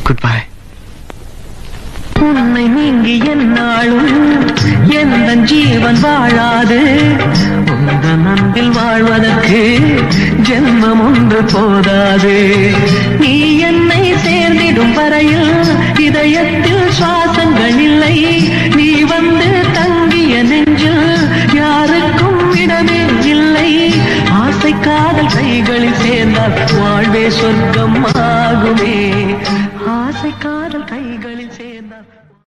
good bye உன்னை நீங்கி என்னாலும் எந்த ஜீவன் வாழாது உந்தன் அன்பில் வாழ்வதற்கு ஜென்மம் ஒன்று போதாது நீ என்னை சேர்ந்திடும் வரையில் இதயத்தில் சுவாசங்கள் இல்லை நீ வந்து தங்கிய நெஞ்சில் யாருக்கும் இடமே இல்லை ஆசை காதல் கைகளில் சேர்ந்தால் வாழ்வே சொர்க்கம் ஆகுமே ஆசை காதல் கைகள்